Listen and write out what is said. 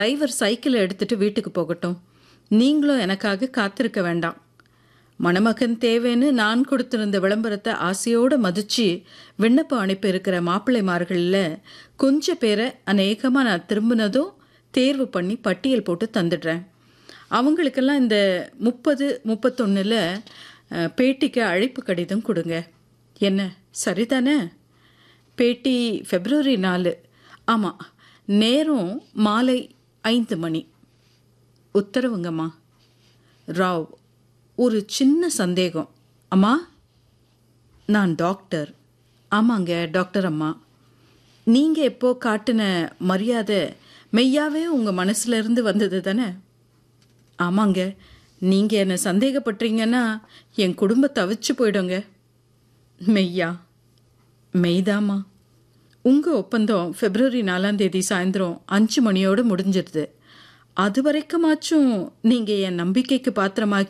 driver சைக்கிளை எடுத்துட்டு வீட்டுக்கு போகட்டும் நீங்களும் எனக்காக காத்திருக்க வேண்டாம் மணமகன் தேவைன்னு நான் கொடுத்திருந்த விளம்பரத்தை ஆசையோடு மதிச்சு விண்ணப்பம் அனுப்பியிருக்கிற மாப்பிள்ளைமார்களில் கொஞ்ச பேரை அநேகமாக நான் திரும்பினதும் தேர்வு பண்ணி பட்டியல் போட்டு தந்துடுறேன் அவங்களுக்கெல்லாம் இந்த முப்பது முப்பத்தொன்னில் பேட்டிக்கு அழைப்பு கடிதம் கொடுங்க என்ன சரிதானே பேட்டி ஃபெப்ரவரி நாலு ஆமாம் நேரம் மாலை ஐந்து மணி உத்தரவுங்கம்மா ராவ் ஒரு சின்ன சந்தேகம் அம்மா நான் டாக்டர் ஆமாங்க டாக்டர் அம்மா நீங்கள் எப்போ காட்டின மரியாதை மெய்யாவே உங்கள் மனசுல இருந்து வந்தது தானே ஆமாங்க நீங்கள் என்னை சந்தேகப்படுறீங்கன்னா என் குடும்பம் தவிச்சு போயிடுங்க மெய்யா மெய்தாம்மா உங்கள் ஒப்பந்தம் பிப்ரவரி நாலாம் தேதி சாயந்தரம் அஞ்சு மணியோடு முடிஞ்சிருது அது வரைக்குமாச்சும் நீங்கள் என் நம்பிக்கைக்கு பாத்திரமாக்கி